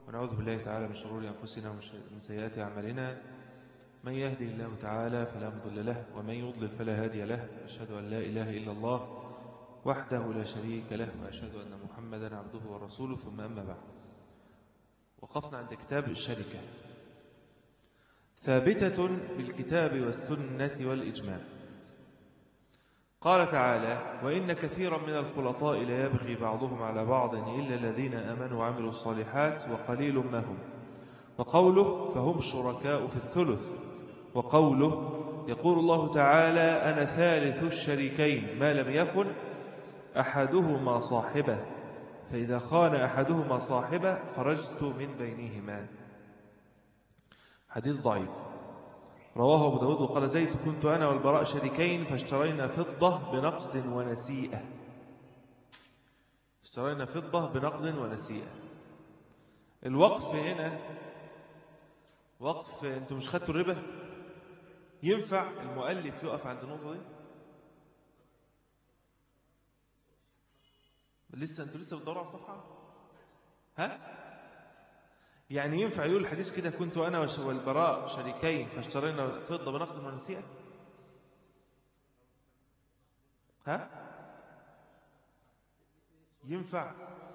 ونعوذ بالله تعالى من شرور أنفسنا ومن سيئات أعمالنا من يهدي الله تعالى فلا مضل له ومن يضلل فلا هادي له أشهد أن لا إله إلا الله وحده لا شريك له وأشهد أن محمدا عبده ورسوله ثم أما بعد وقفنا عند كتاب الشركة ثابتة بالكتاب والسنة والإجماع قال تعالى وإن كثيرا من الخلطاء ليبغي بعضهم على بعض إلا الذين أمنوا وعملوا الصالحات وقليل ما هم وقوله فهم شركاء في الثلث وقوله يقول الله تعالى أنا ثالث الشريكين ما لم يخن أحدهما صاحبه فإذا خان أحدهما صاحبه خرجت من بينهما حديث ضعيف رواه أبو داود وقال زيد كنت أنا والبراء شريكين فاشترينا فضة بنقد ونسيئة اشترينا فضة بنقد ونسيئة الوقف هنا وقف انتم مش خدتوا الربا ينفع المؤلف يقف عند النقطة دي لسه انتوا لسه بتدوروا على الصفحة ها يعني ينفع يقول الحديث كده كنت أنا والبراء شريكين فاشترينا فضة بنقد ونسيئة ها ينفع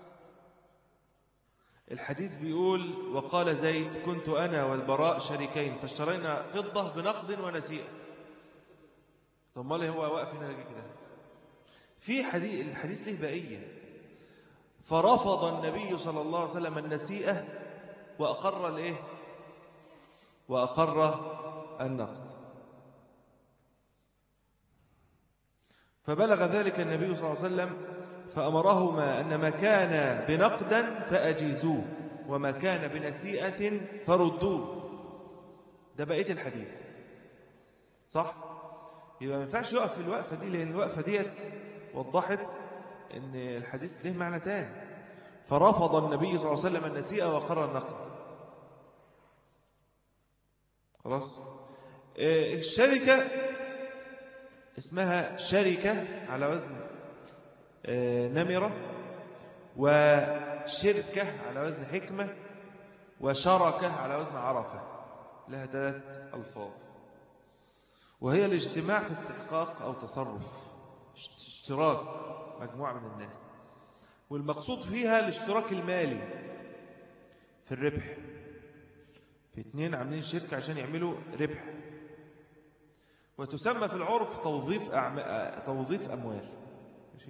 الحديث بيقول وقال زيد كنت أنا والبراء شريكين فاشترينا فضة بنقد ونسيئة طب ما هو واقف هنا كده في حديث الحديث له بقية فرفض النبي صلى الله عليه وسلم النسيئة وأقر الإيه وأقر النقد فبلغ ذلك النبي صلى الله عليه وسلم فأمرهما أن ما كان بنقدا فأجيزوه وما كان بنسيئة فردوه ده بقية الحديث صح؟ يبقى ما ينفعش يقف في الوقفة دي لأن الوقفة ديت وضحت أن الحديث له معنى تاني فرفض النبي صلى الله عليه وسلم النسيئة وقرر النقد خلاص آه، الشركة اسمها شركة على وزن آه، نمرة وشركة على وزن حكمة وشركة على وزن عرفة لها ثلاث ألفاظ وهي الاجتماع في استحقاق أو تصرف اشتراك مجموعة من الناس والمقصود فيها الاشتراك المالي في الربح في اتنين عاملين شركة عشان يعملوا ربح وتسمى في العرف توظيف, أعم... توظيف أموال ماشي؟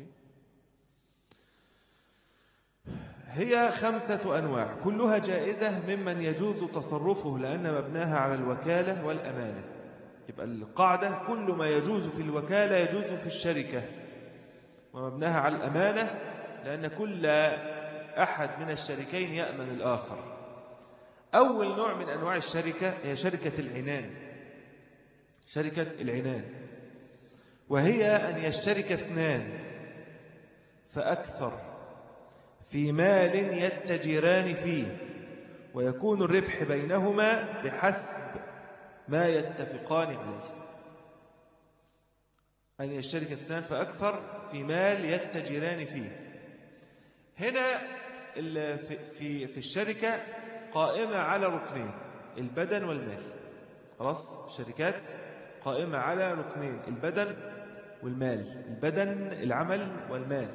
هي خمسة أنواع كلها جائزة ممن يجوز تصرفه لأن مبناها على الوكالة والأمانة يبقى القاعدة كل ما يجوز في الوكالة يجوز في الشركة ومبناها على الأمانة لأن كل أحد من الشريكين يأمن الآخر أول نوع من أنواع الشركة هي شركة العنان شركة العنان وهي أن يشترك اثنان فأكثر في مال يتجران فيه ويكون الربح بينهما بحسب ما يتفقان عليه أن يشترك اثنان فأكثر في مال يتجران فيه هنا في في الشركة قائمة على ركنين البدن والمال خلاص الشركات قائمة على ركنين البدن والمال البدن العمل والمال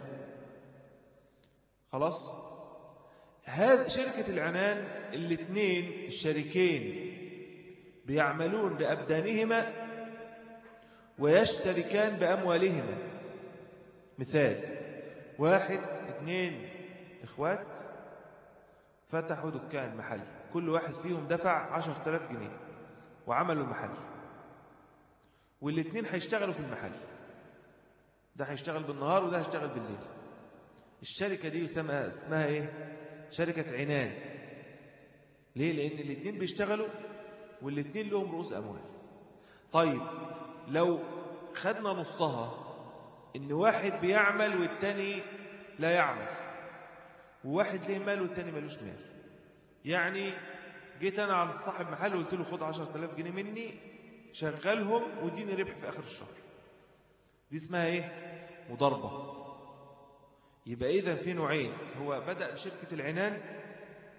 خلاص هذا شركة العنان الاثنين الشريكين بيعملون بأبدانهما ويشتركان بأموالهما مثال واحد اثنين إخوات فتحوا دكان محل كل واحد فيهم دفع عشر تلاف جنيه وعملوا المحل والاثنين هيشتغلوا في المحل ده هيشتغل بالنهار وده هيشتغل بالليل الشركة دي اسمها, اسمها ايه شركة عنان ليه لأن الاثنين بيشتغلوا والاثنين لهم رؤوس أموال طيب لو خدنا نصها ان واحد بيعمل والتاني لا يعمل وواحد ليه مال والتاني مالوش مال يعني جيت انا عند صاحب محل وقلت له خد 10000 جنيه مني شغلهم واديني ربح في اخر الشهر دي اسمها ايه مضاربه يبقى اذا في نوعين هو بدا بشركه العنان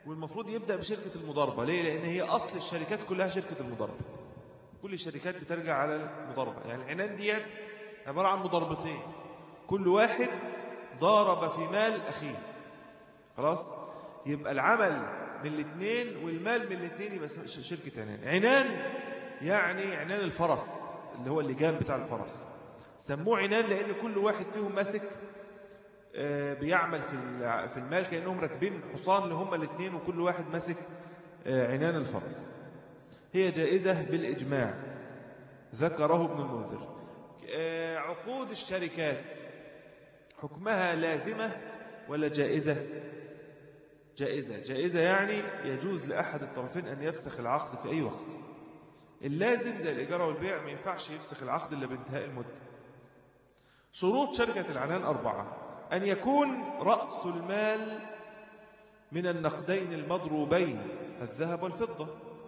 والمفروض يبدأ بشركة المضاربة ليه؟ لأن هي أصل الشركات كلها شركة المضاربة كل الشركات بترجع على المضاربة يعني العنان ديت عبارة عن مضاربتين كل واحد ضارب في مال أخيه خلاص يبقى العمل من الاثنين والمال من الاثنين يبقى شركة عنان عنان يعني عنان الفرس اللي هو اللجام بتاع الفرس سموه عنان لأن كل واحد فيهم ماسك آه، بيعمل في في المال كأنهم راكبين حصان اللي هم الاثنين وكل واحد ماسك آه، عنان الفرس هي جائزة بالإجماع ذكره ابن المنذر آه، عقود الشركات حكمها لازمة ولا جائزة جائزة جائزة يعني يجوز لأحد الطرفين أن يفسخ العقد في أي وقت اللازم زي الإجارة والبيع ما ينفعش يفسخ العقد إلا بانتهاء المدة شروط شركة العنان أربعة أن يكون رأس المال من النقدين المضروبين الذهب والفضة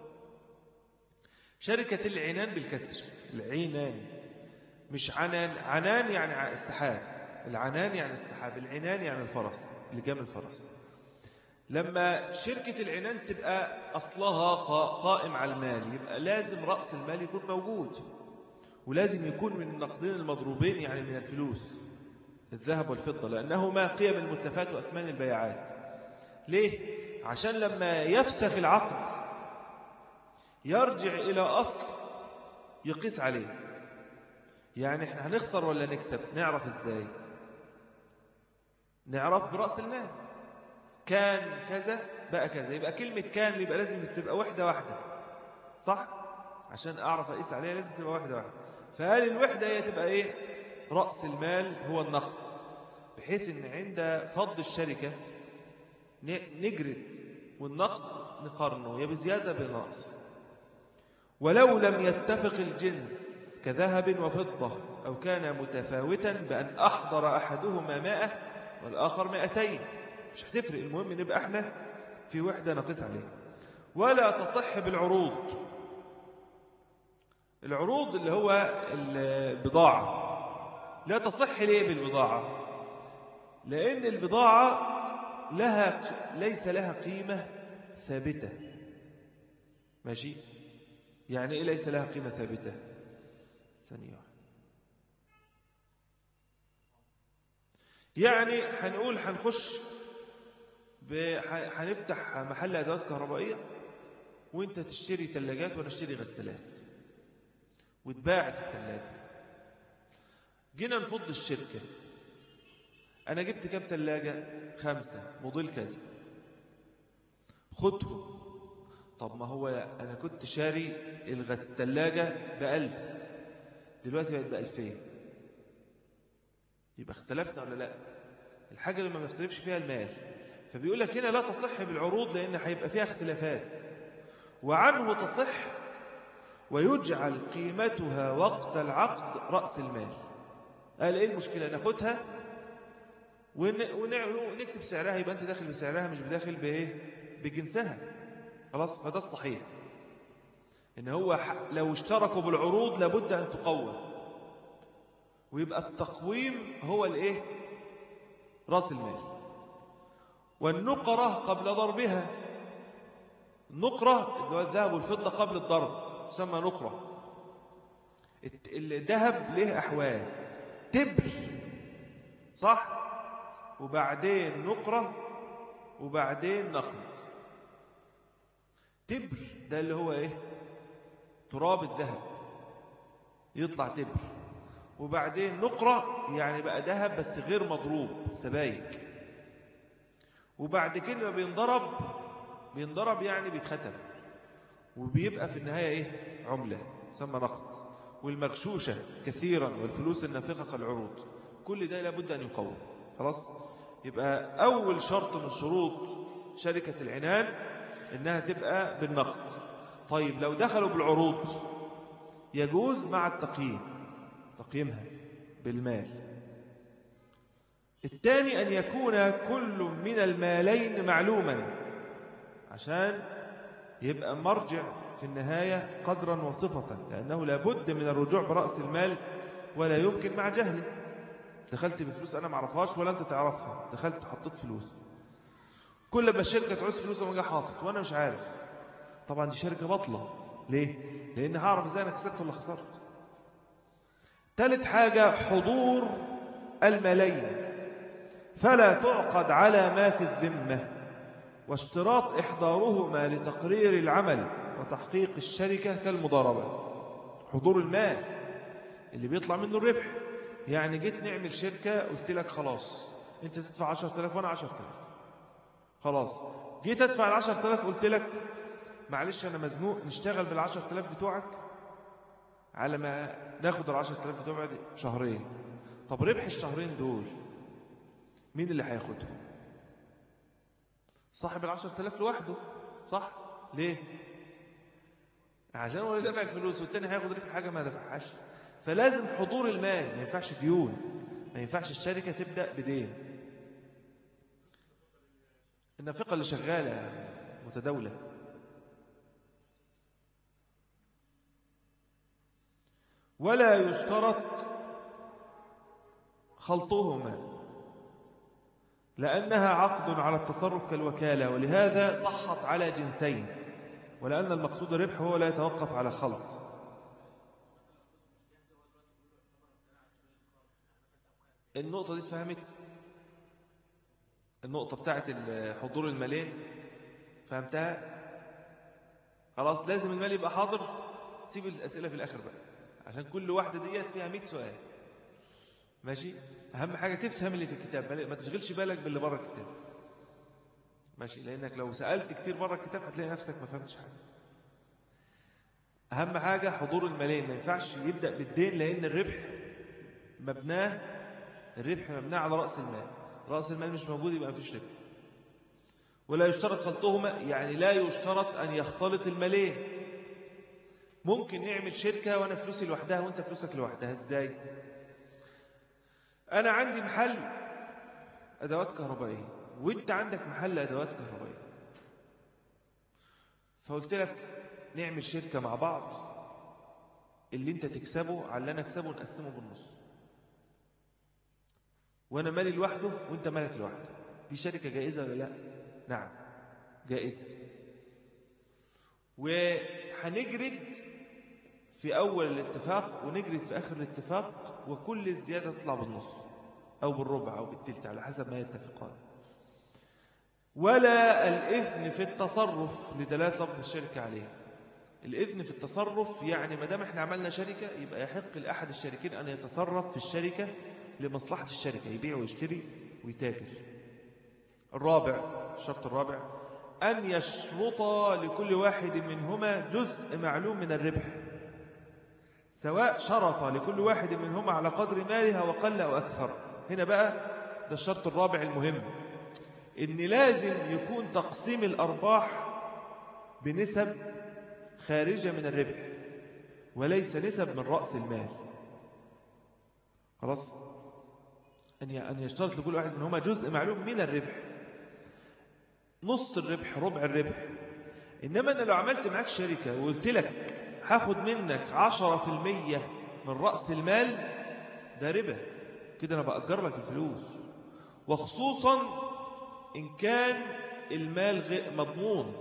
شركة العنان بالكسر العنان مش عنان عنان يعني السحاب العنان يعني السحاب العنان يعني الفرس لجام الفرس لما شركة العنان تبقى أصلها قائم على المال يبقى لازم رأس المال يكون موجود ولازم يكون من النقدين المضروبين يعني من الفلوس الذهب والفضة لأنهما قيم المتلفات وأثمان البيعات ليه؟ عشان لما يفسخ العقد يرجع إلى أصل يقيس عليه يعني احنا هنخسر ولا نكسب نعرف ازاي نعرف برأس المال كان كذا بقى كذا يبقى كلمة كان يبقى لازم تبقى وحدة واحدة صح عشان أعرف أقيس عليها لازم تبقى وحدة واحدة فهل الوحدة هي تبقى إيه رأس المال هو النقد بحيث أن عند فض الشركة نجرد والنقد نقارنه يا بزيادة بالنقص ولو لم يتفق الجنس كذهب وفضة أو كان متفاوتا بأن أحضر أحدهما مائة والآخر مائتين مش هتفرق المهم نبقى احنا في وحدة نقص عليها ولا تصح بالعروض العروض اللي هو البضاعة لا تصح ليه بالبضاعة لأن البضاعة لها ليس لها قيمة ثابتة ماشي يعني إيه ليس لها قيمة ثابتة ثانية واحدة يعني هنقول هنخش هنفتح محل أدوات كهربائية وانت تشتري ثلاجات وانا اشتري غسالات واتباعت الثلاجة جينا نفض الشركة أنا جبت كام ثلاجة خمسة موديل كذا خدهم طب ما هو أنا كنت شاري الثلاجة بألف دلوقتي بقت بألفين يبقى اختلفنا ولا لا الحاجة اللي ما بيختلفش فيها المال فبيقول لك هنا لا تصح بالعروض لأن هيبقى فيها اختلافات وعنه تصح ويجعل قيمتها وقت العقد رأس المال قال إيه المشكلة ناخدها ونكتب سعرها يبقى أنت داخل بسعرها مش بداخل بإيه بجنسها خلاص فده الصحيح إن هو لو اشتركوا بالعروض لابد أن تقوم ويبقى التقويم هو الإيه رأس المال والنقرة قبل ضربها النقرة اللي هو الذهب والفضة قبل الضرب تسمى نقرة الذهب له أحوال تبر صح وبعدين نقرة وبعدين نقد تبر ده اللي هو ايه تراب الذهب يطلع تبر وبعدين نقرة يعني بقى ذهب بس غير مضروب سبايك وبعد كده بينضرب بينضرب يعني بيتختم وبيبقى في النهاية إيه عملة ثم نقد والمغشوشة كثيرا والفلوس النافقة كالعروض كل ده لابد أن يقوم خلاص يبقى أول شرط من شروط شركة العنان إنها تبقى بالنقد طيب لو دخلوا بالعروض يجوز مع التقييم تقييمها بالمال الثاني أن يكون كل من المالين معلوما عشان يبقى مرجع في النهاية قدرا وصفة لأنه لابد من الرجوع برأس المال ولا يمكن مع جهله دخلت بفلوس أنا معرفهاش ولا أنت تعرفها دخلت حطيت فلوس كل ما الشركة تعوز فلوس وما جاي حاطط وأنا مش عارف طبعا دي شركة بطلة ليه؟ لأن هعرف إزاي أنا كسبت ولا خسرت ثالث حاجة حضور الملايين فلا تعقد على ما في الذمة واشتراط إحضارهما لتقرير العمل وتحقيق الشركة كالمضاربة حضور المال اللي بيطلع منه الربح يعني جيت نعمل شركة قلت لك خلاص انت تدفع 10000 وانا 10000 خلاص جيت ادفع ال 10000 قلت لك معلش انا مزنوق نشتغل بال 10000 بتوعك على ما ناخد ال 10000 بتوع بعد شهرين طب ربح الشهرين دول مين اللي هياخدهم صاحب ال 10000 لوحده صح ليه عشان هو اللي دفع الفلوس والتاني هياخد ربح حاجه ما دفعهاش فلازم حضور المال ما ينفعش ديون ما ينفعش الشركه تبدا بدين النافقه اللي شغاله متداوله ولا يشترط خلطهما لأنها عقد على التصرف كالوكالة ولهذا صحت على جنسين ولأن المقصود الربح هو لا يتوقف على خلط النقطة دي فهمت النقطة بتاعت حضور المالين فهمتها خلاص لازم المال يبقى حاضر سيب الأسئلة في الآخر بقى عشان كل واحدة ديت فيها 100 سؤال ماشي أهم حاجة تفهم اللي في الكتاب ما تشغلش بالك باللي بره الكتاب ماشي لأنك لو سألت كتير بره الكتاب هتلاقي نفسك ما فهمتش حاجة أهم حاجة حضور المالين ما ينفعش يبدأ بالدين لأن الربح مبناه الربح مبناه على رأس المال رأس المال مش موجود يبقى ما فيش ربح ولا يشترط خلطهما يعني لا يشترط أن يختلط المالين ممكن نعمل شركة وأنا فلوسي لوحدها وأنت فلوسك لوحدها إزاي أنا عندي محل أدوات كهربائية وأنت عندك محل أدوات كهربائية فقلت لك نعمل شركة مع بعض اللي أنت تكسبه على اللي أنا أكسبه نقسمه بالنص وأنا مالي لوحده وأنت مالك لوحده دي شركة جائزة ولا لا؟ نعم جائزة وهنجرد في أول الاتفاق ونجرد في آخر الاتفاق وكل الزيادة تطلع بالنص أو بالربع أو بالتلت على حسب ما يتفقان ولا الإذن في التصرف لدلالة لفظ الشركة عليه الإذن في التصرف يعني ما دام احنا عملنا شركة يبقى يحق لأحد الشريكين أن يتصرف في الشركة لمصلحة الشركة يبيع ويشتري ويتاجر الرابع الشرط الرابع أن يشرط لكل واحد منهما جزء معلوم من الربح سواء شرط لكل واحد منهما على قدر مالها وقل أو أكثر هنا بقى ده الشرط الرابع المهم إن لازم يكون تقسيم الأرباح بنسب خارجة من الربح وليس نسب من رأس المال خلاص أن يشترط لكل واحد منهما جزء معلوم من الربح نص الربح ربع الربح إنما أنا لو عملت معاك شركة وقلت لك هاخد منك عشرة في المية من رأس المال ده ربا كده أنا بأجر لك الفلوس وخصوصا إن كان المال غير مضمون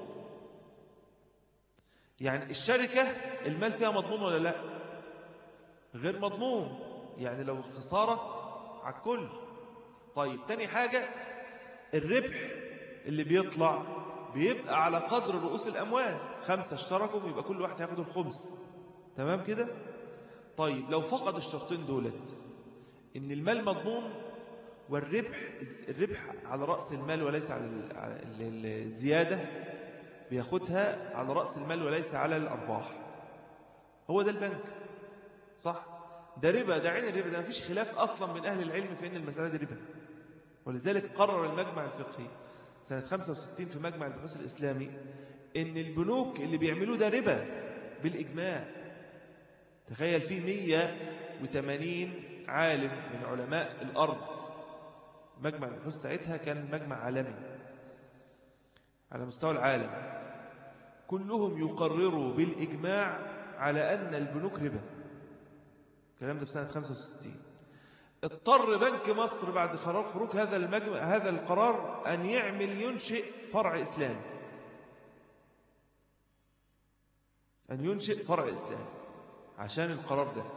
يعني الشركة المال فيها مضمون ولا لا غير مضمون يعني لو خسارة على الكل طيب تاني حاجة الربح اللي بيطلع بيبقى على قدر رؤوس الأموال خمسة اشتركوا يبقى كل واحد هياخد الخمس تمام كده طيب لو فقد الشرطين دولت إن المال مضمون والربح الربح على رأس المال وليس على الزيادة بياخدها على رأس المال وليس على الأرباح هو ده البنك صح ده ربا ده عين الربا ده ما فيش خلاف أصلا من أهل العلم في أن المسألة دي ربا ولذلك قرر المجمع الفقهي سنة 65 في مجمع البحوث الإسلامي إن البنوك اللي بيعملوه ده ربا بالإجماع تخيل فيه 180 عالم من علماء الأرض مجمع البحوث ساعتها كان مجمع عالمي على مستوى العالم كلهم يقرروا بالإجماع على أن البنوك ربا الكلام ده في سنة 65 اضطر بنك مصر بعد خروج هذا المجمع هذا القرار أن يعمل ينشئ فرع إسلامي أن ينشئ فرع إسلامي عشان القرار ده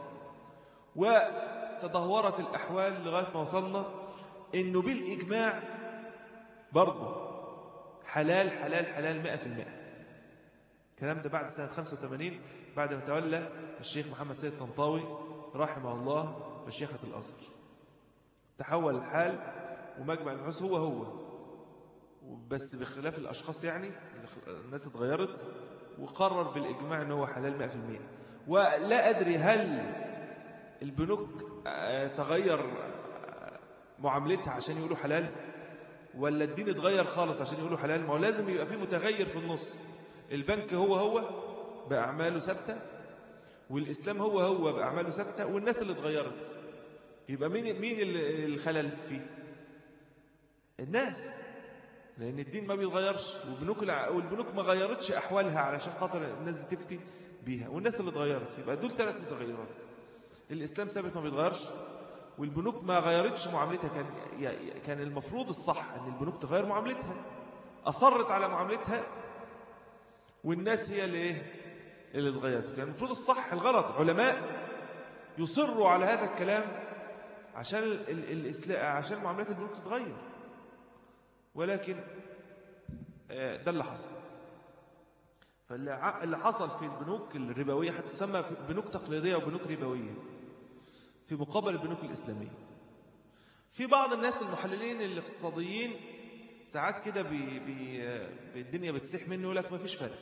وتدهورت الأحوال لغاية ما وصلنا إنه بالإجماع برضه حلال حلال حلال مئة في المئة الكلام ده بعد سنة 85 بعد ما تولى الشيخ محمد سيد طنطاوي رحمه الله مشيخة الأزهر تحول الحال ومجمع البحوث هو هو بس بخلاف الأشخاص يعني الناس اتغيرت وقرر بالإجماع أنه حلال 100% ولا أدري هل البنوك آه، تغير معاملتها عشان يقولوا حلال ولا الدين اتغير خالص عشان يقولوا حلال ما هو لازم يبقى فيه متغير في النص البنك هو هو بأعماله ثابتة والإسلام هو هو بأعماله ثابتة والناس اللي اتغيرت يبقى مين مين الخلل فيه الناس لأن الدين ما بيتغيرش والبنوك والبنوك ما غيرتش أحوالها علشان خاطر الناس دي تفتي بيها والناس اللي اتغيرت يبقى دول ثلاث متغيرات الإسلام ثابت ما بيتغيرش والبنوك ما غيرتش معاملتها كان كان المفروض الصح أن البنوك تغير معاملتها أصرت على معاملتها والناس هي اللي إيه اللي اتغيرت كان المفروض الصح الغلط علماء يصروا على هذا الكلام عشان الإسلام عشان معاملات البنوك تتغير ولكن آه، ده اللي حصل فاللي حصل في البنوك الربوية هتسمى في بنوك تقليدية وبنوك ربوية في مقابل البنوك الإسلامية في بعض الناس المحللين الاقتصاديين ساعات كده بي بي الدنيا بتسيح منه يقول لك ما فيش فرق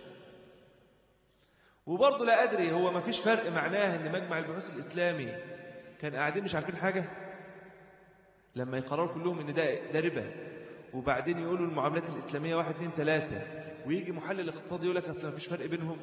وبرضه لا أدري هو ما فيش فرق معناه أن مجمع البحوث الإسلامي كان قاعدين مش عارفين حاجة لما يقرروا كلهم ان ده ده ربا وبعدين يقولوا المعاملات الإسلامية واحد اثنين ثلاثة ويجي محلل اقتصادي يقول لك أصلا ما فيش فرق بينهم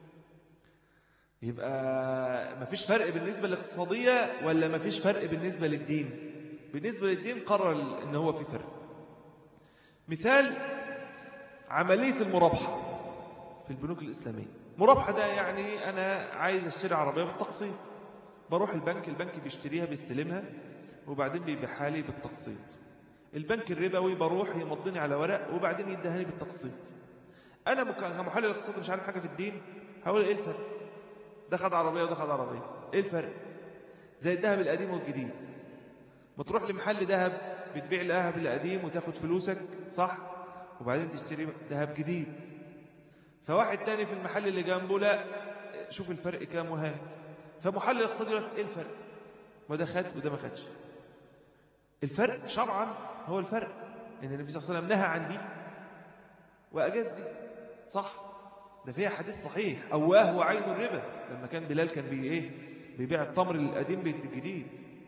يبقى ما فيش فرق بالنسبة للاقتصادية ولا ما فيش فرق بالنسبة للدين بالنسبة للدين قرر ان هو في فرق مثال عملية المرابحة في البنوك الإسلامية مرابحة ده يعني أنا عايز أشتري عربية بالتقسيط بروح البنك البنك بيشتريها بيستلمها وبعدين بيبيعها لي بالتقسيط البنك الربوي بروح يمضني على ورق وبعدين يدهني بالتقسيط انا كمحلل اقتصادي مش عارف حاجه في الدين هقول ايه الفرق ده خد عربيه وده خد عربيه ايه الفرق زي الذهب القديم والجديد ما تروح لمحل ذهب بتبيع الذهب القديم وتاخد فلوسك صح وبعدين تشتري ذهب جديد فواحد تاني في المحل اللي جنبه لا شوف الفرق كام وهات فمحلل اقتصادي يقول لك ايه الفرق ما ده خد وده ما خدش الفرق شرعا هو الفرق ان النبي صلى الله عليه وسلم نهى عن دي واجاز دي صح ده فيها حديث صحيح اواه وعين الربا لما كان بلال كان بي ايه بيبيع التمر القديم بالجديد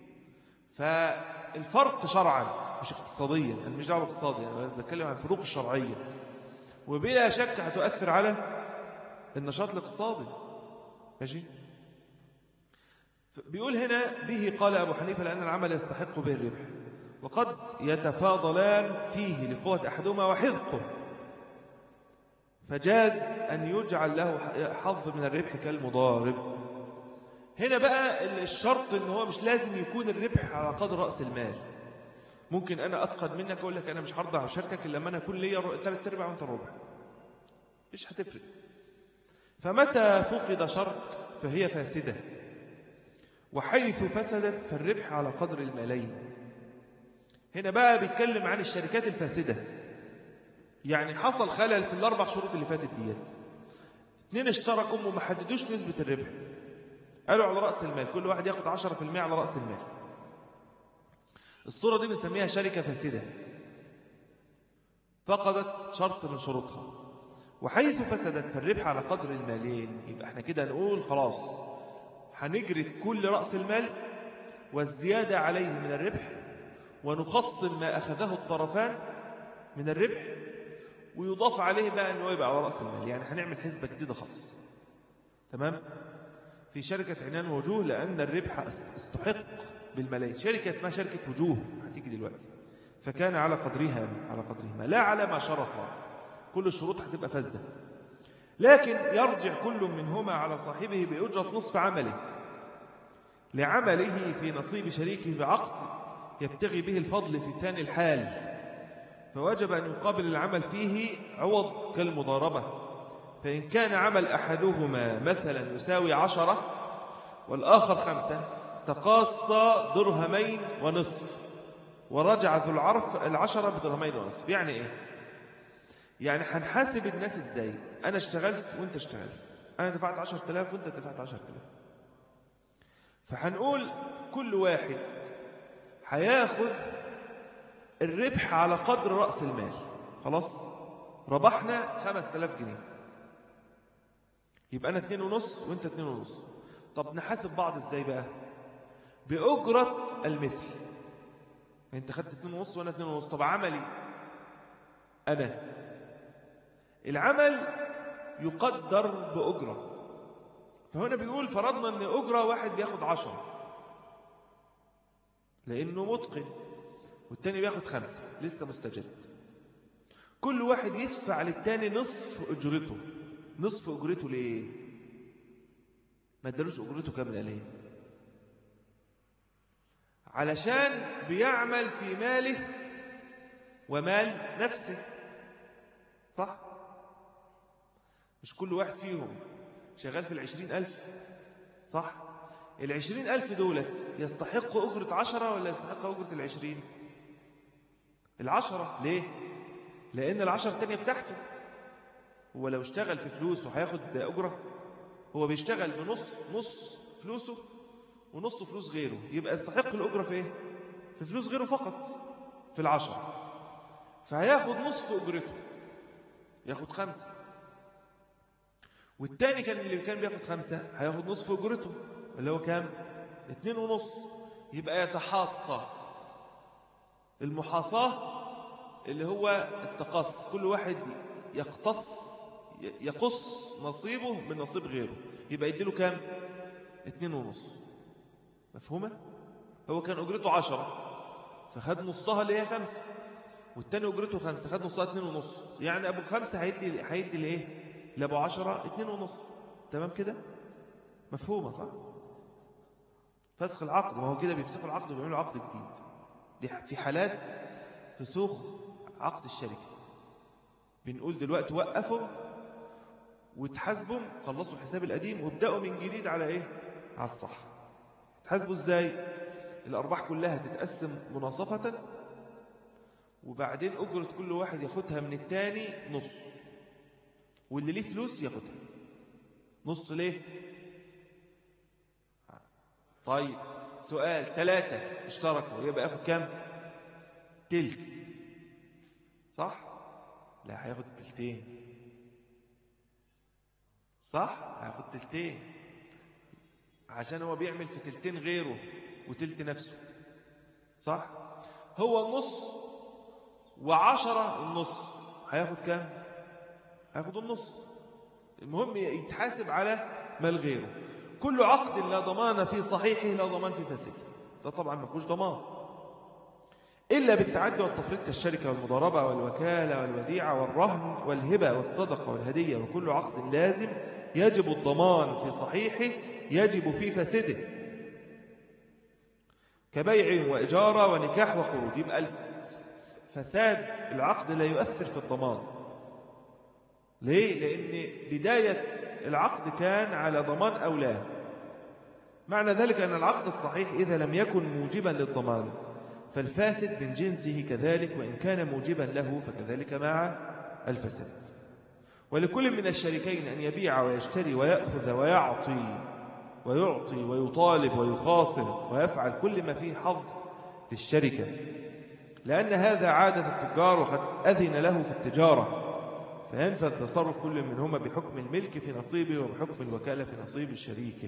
فالفرق شرعا مش اقتصاديا انا مش دعوه اقتصادي انا بتكلم عن الفروق الشرعيه وبلا شك هتؤثر على النشاط الاقتصادي ماشي بيقول هنا به قال أبو حنيفة لأن العمل يستحق به الربح وقد يتفاضلان فيه لقوة أحدهما وحذقه فجاز أن يجعل له حظ من الربح كالمضارب هنا بقى الشرط ان هو مش لازم يكون الربح على قدر رأس المال ممكن أنا أتقد منك أقول لك أنا مش هرضى على شركك إلا لما أنا أكون ليا ثلاث أرباع وأنت ربع مش هتفرق فمتى فقد شرط فهي فاسدة وحيث فسدت فالربح على قدر المالين هنا بقى بيتكلم عن الشركات الفاسدة يعني حصل خلل في الأربع شروط اللي فاتت ديت اثنين اشتركوا وما حددوش نسبة الربح قالوا على رأس المال كل واحد ياخد 10% على رأس المال الصورة دي بنسميها شركة فاسدة فقدت شرط من شروطها وحيث فسدت فالربح على قدر المالين يبقى احنا كده نقول خلاص هنجرد كل رأس المال والزيادة عليه من الربح ونخصم ما أخذه الطرفان من الربح ويضاف عليه بقى أنه يبقى على رأس المال يعني هنعمل حسبة جديدة خالص تمام في شركة عنان وجوه لأن الربح استحق بالملايين شركة اسمها شركة وجوه هتيجي دلوقتي فكان على قدرها على قدرهما لا على ما شرطا كل الشروط هتبقى فاسدة لكن يرجع كل منهما على صاحبه بأجرة نصف عمله لعمله في نصيب شريكه بعقد يبتغي به الفضل في ثاني الحال فوجب أن يقابل العمل فيه عوض كالمضاربة فإن كان عمل أحدهما مثلا يساوي عشرة والآخر خمسة تقاصى درهمين ونصف ورجع ذو العرف العشرة بدرهمين ونصف يعني إيه؟ يعني هنحاسب الناس إزاي أنا اشتغلت وانت اشتغلت أنا دفعت عشر تلاف وانت دفعت عشر تلاف فهنقول كل واحد هياخذ الربح على قدر رأس المال خلاص ربحنا خمس تلاف جنيه يبقى أنا اتنين ونص وانت اتنين ونص طب نحاسب بعض ازاي بقى بأجرة المثل انت خدت اتنين ونص وانا اتنين ونص طب عملي أنا العمل يقدر بأجرة فهنا بيقول فرضنا أن أجرة واحد بياخد عشرة لأنه متقن والتاني بياخد خمسة لسه مستجد كل واحد يدفع للتاني نصف أجرته نصف أجرته ليه ما ادالوش أجرته كاملة ليه علشان بيعمل في ماله ومال نفسه صح مش كل واحد فيهم شغال في العشرين ألف صح العشرين ألف دولت يستحق أجرة عشرة ولا يستحق أجرة العشرين العشرة ليه لأن العشرة التانية بتاعته هو لو اشتغل في فلوسه هياخد أجرة هو بيشتغل بنص نص فلوسه ونص فلوس غيره يبقى يستحق الأجرة في إيه في فلوس غيره فقط في العشرة فهياخد نصف أجرته ياخد خمسة والتاني كان اللي كان بياخد خمسة هياخد نصف أجرته اللي هو كام اتنين ونص يبقى يتحاصى المحاصاة اللي هو التقص كل واحد يقتص يقص نصيبه من نصيب غيره يبقى يديله كام اتنين ونص مفهومة هو كان أجرته عشرة فخد نصها اللي هي خمسة والتاني أجرته خمسة خد نصها اتنين ونص يعني أبو خمسة هيدي هيدي لإيه لأبو عشرة اتنين ونص تمام كده مفهومة صح فسخ العقد ما هو كده بيفسخوا العقد وبيعملوا عقد جديد دي في حالات فسوخ عقد الشركة بنقول دلوقتي وقفوا وتحاسبوا خلصوا الحساب القديم وابدأوا من جديد على إيه على الصح تحاسبوا إزاي الأرباح كلها تتقسم مناصفة وبعدين أجرة كل واحد ياخدها من التاني نص واللي ليه فلوس ياخدها نص ليه طيب سؤال ثلاثة اشتركوا يبقى ياخد كام تلت صح لا هياخد تلتين صح هياخد تلتين عشان هو بيعمل في تلتين غيره وتلت نفسه صح هو النص وعشرة النص هياخد كام هياخد النص المهم يتحاسب على مال غيره كل عقد لا ضمان في صحيحه لا ضمان في فاسده ده طبعا ما فيهوش ضمان إلا بالتعدي والتفريط كالشركة والمضاربة والوكالة والوديعة والرهن والهبة والصدقة والهدية وكل عقد لازم يجب الضمان في صحيحه يجب في فاسده كبيع وإجارة ونكاح وقروض يبقى فساد العقد لا يؤثر في الضمان ليه؟ لأن بداية العقد كان على ضمان أو لا معنى ذلك أن العقد الصحيح إذا لم يكن موجبا للضمان فالفاسد من جنسه كذلك وإن كان موجبا له فكذلك مع الفساد ولكل من الشريكين أن يبيع ويشتري ويأخذ ويعطي ويعطي ويطالب ويخاصم ويفعل كل ما فيه حظ للشركة لأن هذا عادة التجار وقد أذن له في التجارة فينفذ تصرف كل منهما بحكم الملك في نصيبه وبحكم الوكالة في نصيب الشريك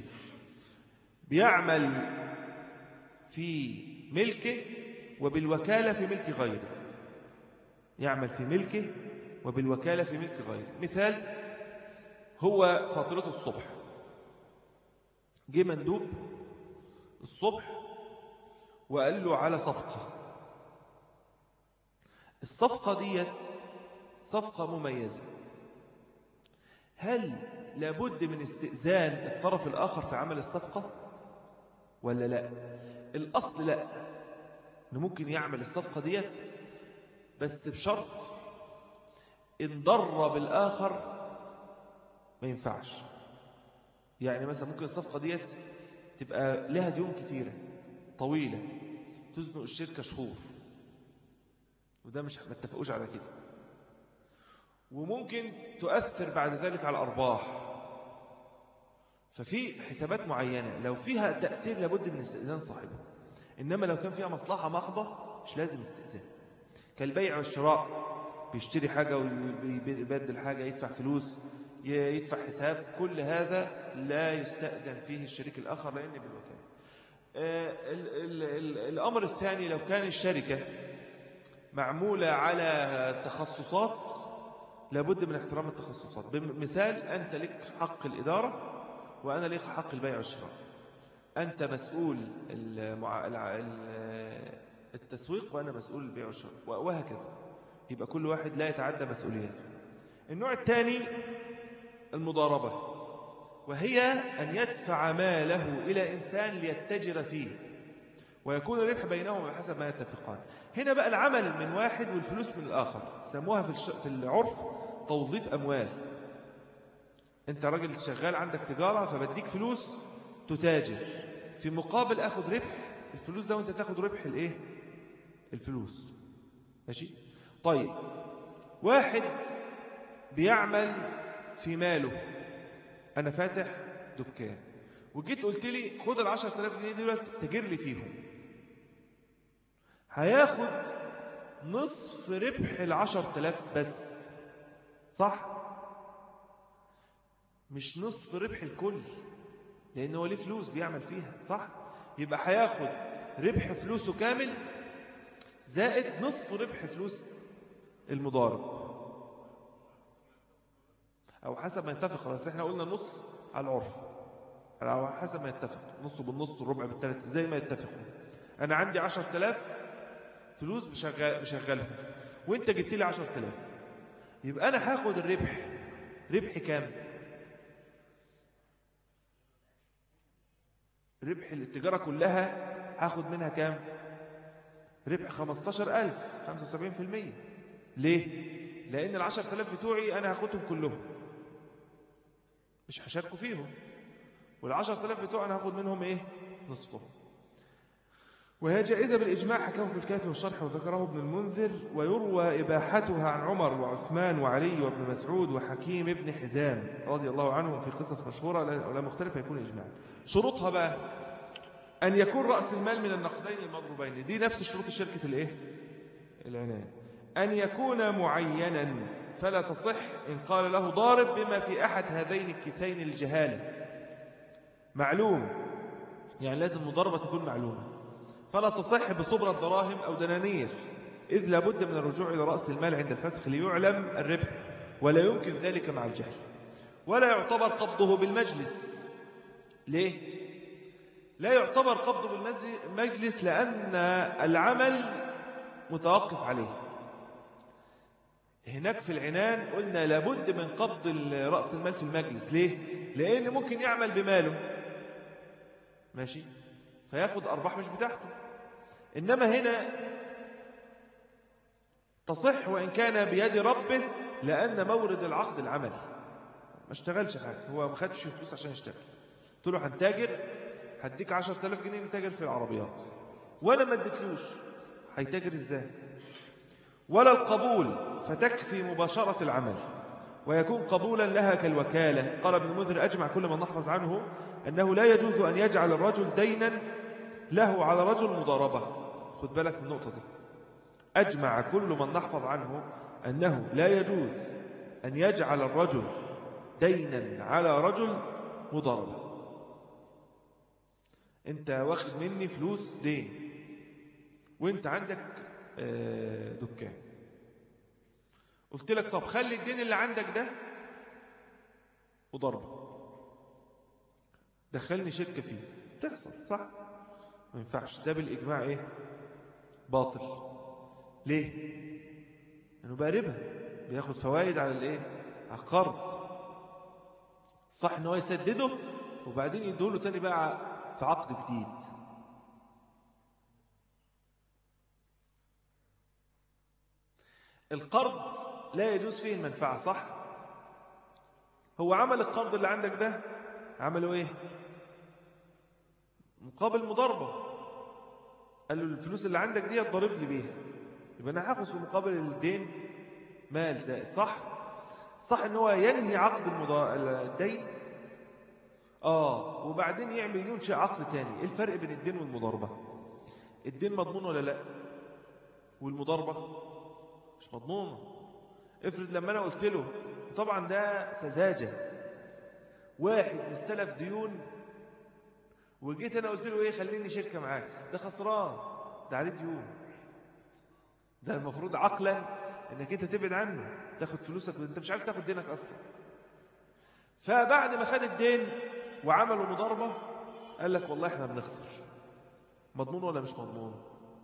بيعمل في ملكه وبالوكالة في ملك غيره يعمل في ملكه وبالوكالة في ملك غيره مثال هو فترة الصبح جه مندوب الصبح وقال له على صفقة الصفقة ديت صفقة مميزة هل لابد من استئذان الطرف الآخر في عمل الصفقة؟ ولا لا الأصل لا إنه ممكن يعمل الصفقة ديت بس بشرط إن ضر بالآخر ما ينفعش يعني مثلا ممكن الصفقة ديت تبقى لها ديون كتيرة طويلة تزنق الشركة شهور وده مش ما اتفقوش على كده وممكن تؤثر بعد ذلك على الأرباح ففي حسابات معينة لو فيها تأثير لابد من استئذان صاحبه إنما لو كان فيها مصلحة محضة مش لازم استئذان كالبيع والشراء بيشتري حاجة ويبدل حاجة يدفع فلوس يدفع حساب كل هذا لا يستأذن فيه الشريك الآخر لأن بالوكالة آه، الأمر الثاني لو كان الشركة معمولة على تخصصات لابد من احترام التخصصات بمثال أنت لك حق الإدارة وأنا لك حق البيع والشراء أنت مسؤول المع... التسويق وأنا مسؤول البيع والشراء وهكذا يبقى كل واحد لا يتعدى مسؤولياته النوع الثاني المضاربة وهي أن يدفع ماله إلى إنسان ليتجر فيه ويكون الربح بينهما بحسب ما يتفقان هنا بقى العمل من واحد والفلوس من الآخر سموها في, في العرف توظيف أموال أنت راجل شغال عندك تجارة فبديك فلوس تتاجر في مقابل أخذ ربح الفلوس ده وأنت تاخد ربح الإيه؟ الفلوس ماشي طيب واحد بيعمل في ماله أنا فاتح دكان وجيت قلت لي خد العشر تلاف جنيه دلوقتي تجر لي فيهم هياخد نصف ربح العشر تلاف بس صح مش نصف ربح الكل لأنه هو ليه فلوس بيعمل فيها صح يبقى هياخد ربح فلوسه كامل زائد نصف ربح فلوس المضارب أو حسب ما يتفق بس احنا قلنا نص على العرف أو حسب ما يتفق نص بالنص الربع بالثلاث زي ما يتفقوا أنا عندي عشر تلاف فلوس بشغلهم وانت جبت لي عشر تلاف يبقى أنا هاخد الربح ربح كام ربح التجارة كلها هاخد منها كام ربح 15000 75% ليه لأن العشر تلاف بتوعي أنا هاخدهم كلهم مش هشاركوا فيهم والعشر تلاف بتوعي أنا هاخد منهم إيه نصفهم وهي جائزة بالإجماع حكمه في الكافي والشرح وذكره ابن المنذر ويروى إباحتها عن عمر وعثمان وعلي وابن مسعود وحكيم ابن حزام رضي الله عنهم في قصص مشهورة ولا مختلفة يكون إجماع شروطها بقى أن يكون رأس المال من النقدين المضروبين دي نفس شروط شركة الإيه؟ العنان أن يكون معينا فلا تصح إن قال له ضارب بما في أحد هذين الكيسين الجهالة معلوم يعني لازم مضاربة تكون معلومة فلا تصح بصبرة دراهم أو دنانير إذ لابد من الرجوع إلى رأس المال عند الفسخ ليعلم الربح ولا يمكن ذلك مع الجهل ولا يعتبر قبضه بالمجلس ليه؟ لا يعتبر قبضه بالمجلس لأن العمل متوقف عليه هناك في العنان قلنا لابد من قبض رأس المال في المجلس ليه؟ لأن ممكن يعمل بماله ماشي فياخد أرباح مش بتاعته إنما هنا تصح وإن كان بيد ربه لأن مورد العقد العمل ما اشتغلش حاجة هو ما خدش فلوس عشان يشتغل قلت له هنتاجر هديك 10000 جنيه نتاجر في العربيات ولا ما اديتلوش هيتاجر ازاي ولا القبول فتكفي مباشرة العمل ويكون قبولا لها كالوكالة قال ابن منذر أجمع كل من نحفظ عنه أنه لا يجوز أن يجعل الرجل دينا له على رجل مضاربة خد بالك من النقطة دي أجمع كل من نحفظ عنه أنه لا يجوز أن يجعل الرجل دينا على رجل مضاربة أنت واخد مني فلوس دين وانت عندك آه، دكان قلت لك طب خلي الدين اللي عندك ده وضربه دخلني شركة فيه تحصل صح ما ينفعش ده بالإجماع إيه باطل ليه لأنه بقى ربا بياخد فوائد على الإيه على القرض صح إن هو يسدده وبعدين يدوله تاني بقى في عقد جديد القرض لا يجوز فيه المنفعة صح هو عمل القرض اللي عندك ده عمله ايه مقابل مضاربة قال له الفلوس اللي عندك دي ضرب لي بيها يبقى انا هاخذ في مقابل الدين مال زائد صح صح ان هو ينهي عقد المضا... الدين اه وبعدين يعمل ينشئ عقد تاني ايه الفرق بين الدين والمضاربة الدين مضمون ولا لا والمضاربة مش مضمونة افرض لما أنا قلت له طبعا ده سذاجة واحد مستلف ديون وجيت أنا قلت له إيه خليني شركة معاك ده خسران ده عليه ديون ده المفروض عقلا انك انت تبعد عنه تاخد فلوسك وانت مش عارف تاخد دينك اصلا فبعد ما خد الدين وعملوا مضاربة قال لك والله احنا بنخسر مضمون ولا مش مضمون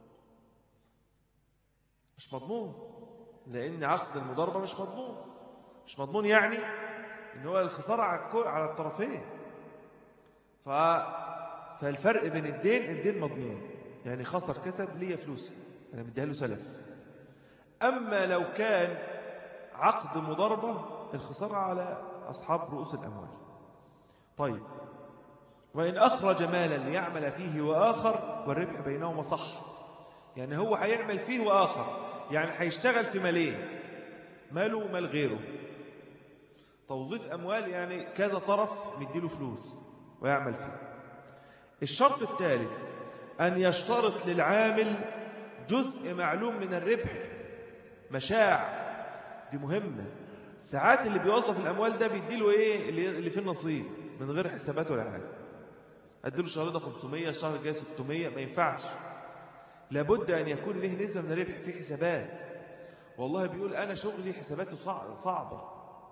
مش مضمون لأن عقد المضاربة مش مضمون مش مضمون يعني إن هو الخسارة على الطرفين ف... فالفرق بين الدين الدين مضمون يعني خسر كسب ليه فلوسي أنا مديها له سلف أما لو كان عقد مضاربة الخسارة على أصحاب رؤوس الأموال طيب وإن أخرج مالا ليعمل فيه وآخر والربح بينهما صح يعني هو هيعمل فيه وآخر يعني هيشتغل في مالين ماله ومال غيره توظيف أموال يعني كذا طرف مديله فلوس ويعمل فيه الشرط الثالث أن يشترط للعامل جزء معلوم من الربح مشاع دي مهمة ساعات اللي بيوظف الأموال ده بيديله إيه اللي فيه النصيب من غير حسابات ولا حاجة أديله الشهر ده 500 الشهر الجاي 600 ما ينفعش لابد أن يكون له نسبة من الربح في حسابات والله بيقول أنا شغلي حساباته صعبة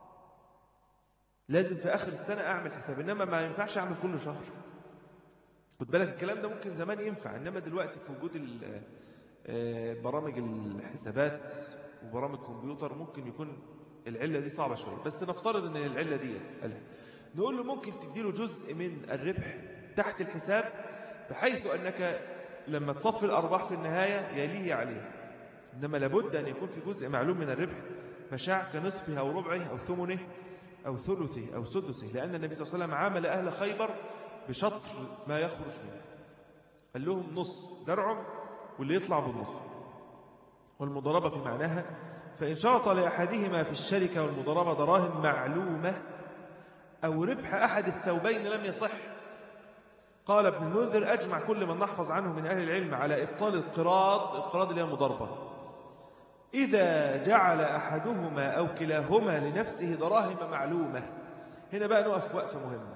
لازم في آخر السنة أعمل حساب إنما ما ينفعش أعمل كل شهر خد بالك الكلام ده ممكن زمان ينفع إنما دلوقتي في وجود آه، برامج الحسابات وبرامج الكمبيوتر ممكن يكون العلة دي صعبة شوية بس نفترض أن العلة دي قالها نقول له ممكن تديله جزء من الربح تحت الحساب بحيث أنك لما تصفي الأرباح في النهاية يليه عليه إنما لابد أن يكون في جزء معلوم من الربح مشاع كنصفه أو ربعه أو ثمنه أو ثلثه أو سدسه لأن النبي صلى الله عليه وسلم عامل أهل خيبر بشطر ما يخرج منه قال لهم نص زرع واللي يطلع بالنص والمضاربة في معناها فإن شرط لأحدهما في الشركة والمضاربة دراهم معلومة أو ربح أحد الثوبين لم يصح قال ابن المنذر أجمع كل من نحفظ عنه من أهل العلم على إبطال القراض القراض اللي هي المضاربة إذا جعل أحدهما أو كلاهما لنفسه دراهم معلومة هنا بقى نقف وقفة مهمة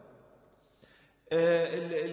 آه،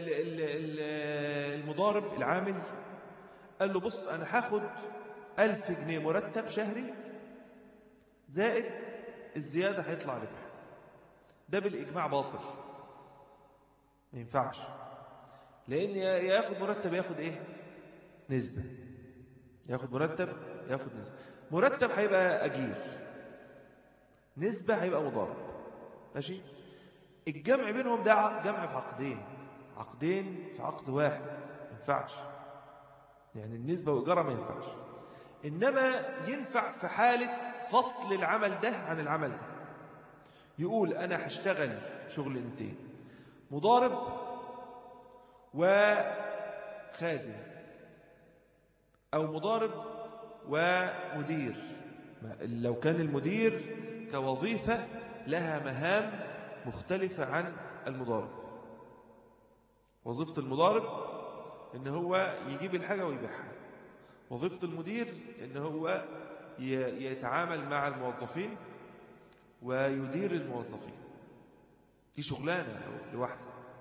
المضارب العامل قال له بص أنا هاخد ألف جنيه مرتب شهري زائد الزيادة هيطلع ربح ده بالإجماع باطل ما ينفعش لأن ياخد مرتب ياخد إيه نسبة ياخد مرتب ياخد نسبة مرتب هيبقى أجير نسبة هيبقى مضارب ماشي الجمع بينهم ده جمع في عقدين عقدين في عقد واحد ما ينفعش يعني النسبة وإجارة ما ينفعش إنما ينفع في حالة فصل العمل ده عن العمل ده يقول أنا هشتغل شغلانتين مضارب وخازن أو مضارب ومدير لو كان المدير كوظيفة لها مهام مختلفة عن المضارب وظيفة المضارب إن هو يجيب الحاجة ويبيعها وظيفة المدير إن هو يتعامل مع الموظفين ويدير الموظفين دي شغلانة لوحده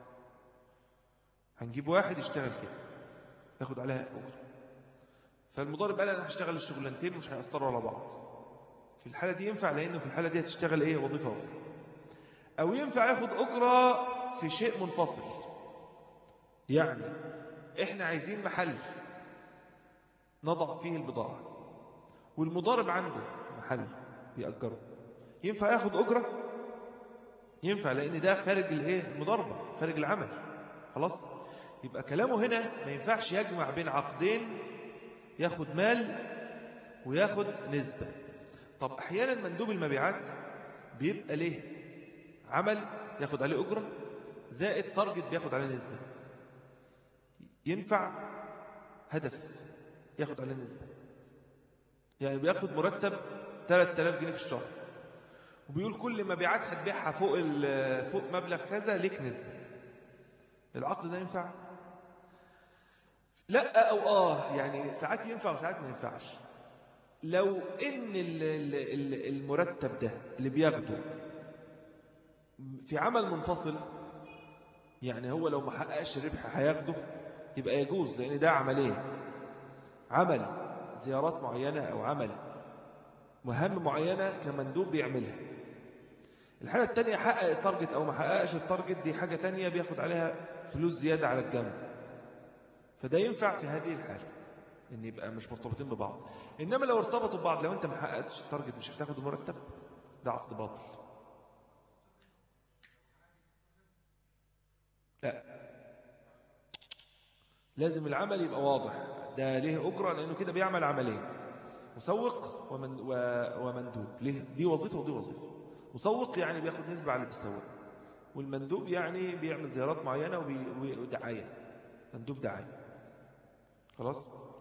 هنجيب واحد يشتغل كده ياخد عليها أجر فالمضارب قال أنا هشتغل الشغلانتين مش هيأثروا على بعض في الحالة دي ينفع لأنه في الحالة دي هتشتغل إيه وظيفة أخرى أو ينفع ياخد أجرة في شيء منفصل يعني إحنا عايزين محل نضع فيه البضاعة والمضارب عنده محل يأجره ينفع ياخد أجرة ينفع لأن ده خارج الايه المضاربة خارج العمل خلاص يبقى كلامه هنا ما ينفعش يجمع بين عقدين ياخد مال وياخد نسبة طب أحيانا مندوب المبيعات بيبقى ليه عمل ياخد عليه أجرة زائد تارجت بياخد عليه نسبة ينفع هدف ياخد عليه نسبة يعني بياخد مرتب 3000 جنيه في الشهر وبيقول كل مبيعات هتبيعها فوق فوق مبلغ كذا ليك نسبة العقد ده ينفع لا أو آه يعني ساعات ينفع وساعات ما ينفعش لو إن المرتب ده اللي بياخده في عمل منفصل يعني هو لو ما حققش ربح هياخده يبقى يجوز لأن ده عملين عمل زيارات معينة أو عمل مهام معينة كمندوب بيعملها الحالة التانية حقق التارجت أو ما حققش التارجت دي حاجة تانية بياخد عليها فلوس زيادة على الجنب فده ينفع في هذه الحالة ان يبقى مش مرتبطين ببعض انما لو ارتبطوا ببعض لو انت ما حققتش التارجت مش هتاخد المرتب ده عقد باطل لا لازم العمل يبقى واضح ده ليه أجرة لأنه كده بيعمل عملين مسوق ومن ومندوب ليه دي وظيفة ودي وظيفة مسوق يعني بياخد نسبة على اللي بيسوق والمندوب يعني بيعمل زيارات معينة ودعاية مندوب دعاية خلاص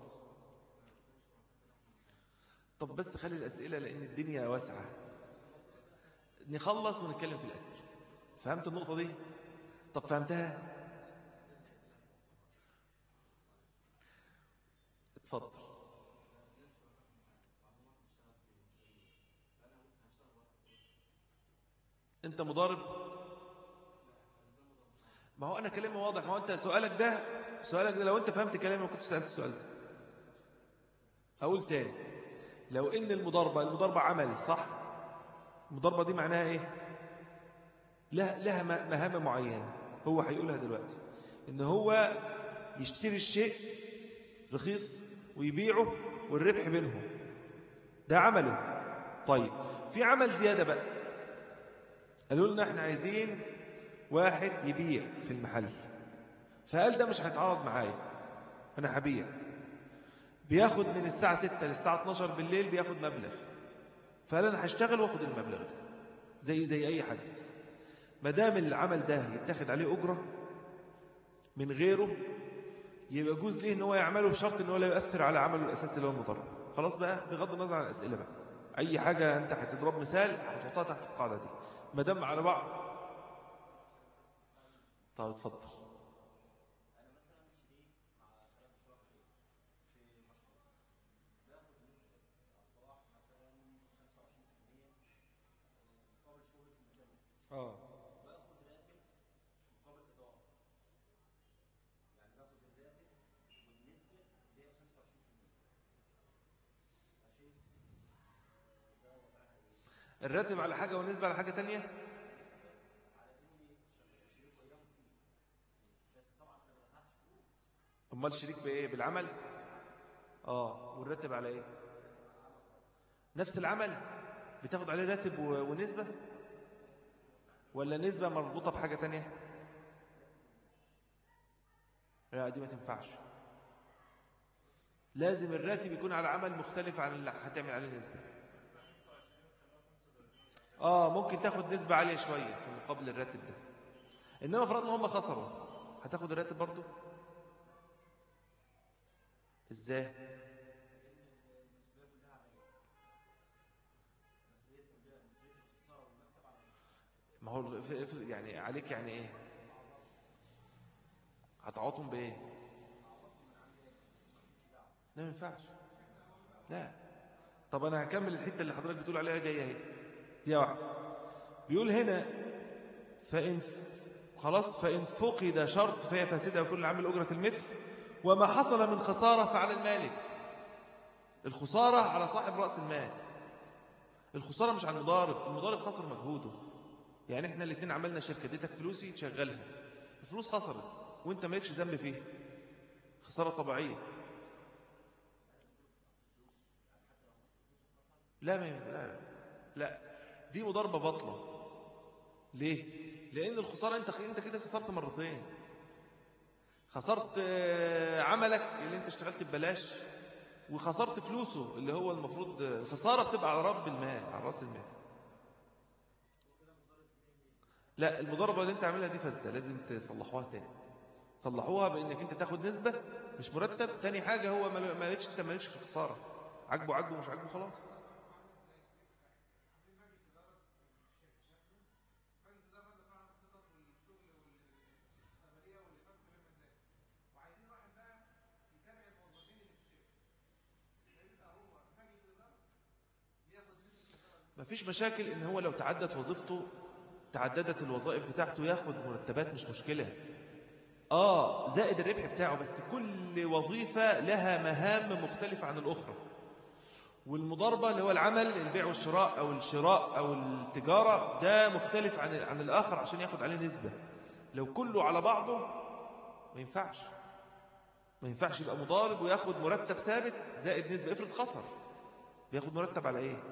طب بس خلي الأسئلة لأن الدنيا واسعة نخلص ونتكلم في الأسئلة فهمت النقطة دي طب فهمتها اتفضل انت مضارب ما هو انا كلامي واضح ما هو انت سؤالك ده سؤالك ده لو انت فهمت كلامي ما كنت سألت السؤال ده اقول تاني لو ان المضاربة المضاربة عمل صح المضاربة دي معناها ايه لها, لها مهام معينة هو هيقولها دلوقتي ان هو يشتري الشيء رخيص ويبيعه والربح بينهم ده عمله طيب في عمل زيادة بقى قالوا لنا احنا عايزين واحد يبيع في المحل فقال ده مش هيتعرض معايا انا هبيع بياخد من الساعة 6 للساعة 12 بالليل بياخد مبلغ فقال انا هشتغل واخد المبلغ ده زي زي اي حد ما دام العمل ده يتاخد عليه أجرة من غيره يبقى يجوز ليه ان هو يعمله بشرط ان هو لا يؤثر على عمله الأساسي اللي هو المضرب خلاص بقى بغض النظر عن الأسئلة بقى أي حاجة أنت هتضرب مثال هتحطها تحت القاعدة دي ما دام على بعض طب اتفضل اه الراتب على حاجة والنسبة على حاجة تانية امال الشريك بايه بالعمل اه والراتب على ايه نفس العمل بتاخد عليه راتب ونسبة ولا نسبة مربوطة بحاجة تانية لا دي ما تنفعش لازم الراتب يكون على عمل مختلف عن اللي هتعمل عليه نسبة آه ممكن تاخد نسبة عالية شوية في مقابل الراتب ده إنما فرضنا هم خسروا هتاخد الراتب برضو إزاي ما هو يعني عليك يعني ايه هتعوضهم بايه لا ما ينفعش لا طب انا هكمل الحته اللي حضرتك بتقول عليها جايه اهي دي واحده بيقول هنا فان خلاص فان فقد شرط فهي فاسده وكل عامل اجره المثل وما حصل من خساره فعلى المالك الخساره على صاحب راس المال الخساره مش على المضارب المضارب خسر مجهوده يعني احنا الاثنين عملنا شركة اديتك فلوسي تشغلها الفلوس خسرت وانت مالكش ذنب فيها خسارة طبيعية لا ما لا لا دي مضاربة بطلة ليه؟ لأن الخسارة أنت انت كده خسرت مرتين خسرت آه، عملك اللي انت اشتغلت ببلاش وخسرت فلوسه اللي هو المفروض الخسارة بتبقى على رب المال على رأس المال لا المضاربة اللي انت عاملها دي فاسدة لازم تصلحوها تاني صلحوها بانك انت تاخد نسبة مش مرتب تاني حاجة هو مالكش انت مالكش في الخسارة عجبه عجبه مش عجبه خلاص مفيش مشاكل ان هو لو تعدت وظيفته تعددت الوظائف بتاعته ياخد مرتبات مش مشكلة آه زائد الربح بتاعه بس كل وظيفة لها مهام مختلفة عن الأخرى والمضاربة اللي هو العمل البيع والشراء أو الشراء أو التجارة ده مختلف عن عن الآخر عشان ياخد عليه نسبة لو كله على بعضه ما ينفعش ما ينفعش يبقى مضارب وياخد مرتب ثابت زائد نسبة افرض خسر بياخد مرتب على ايه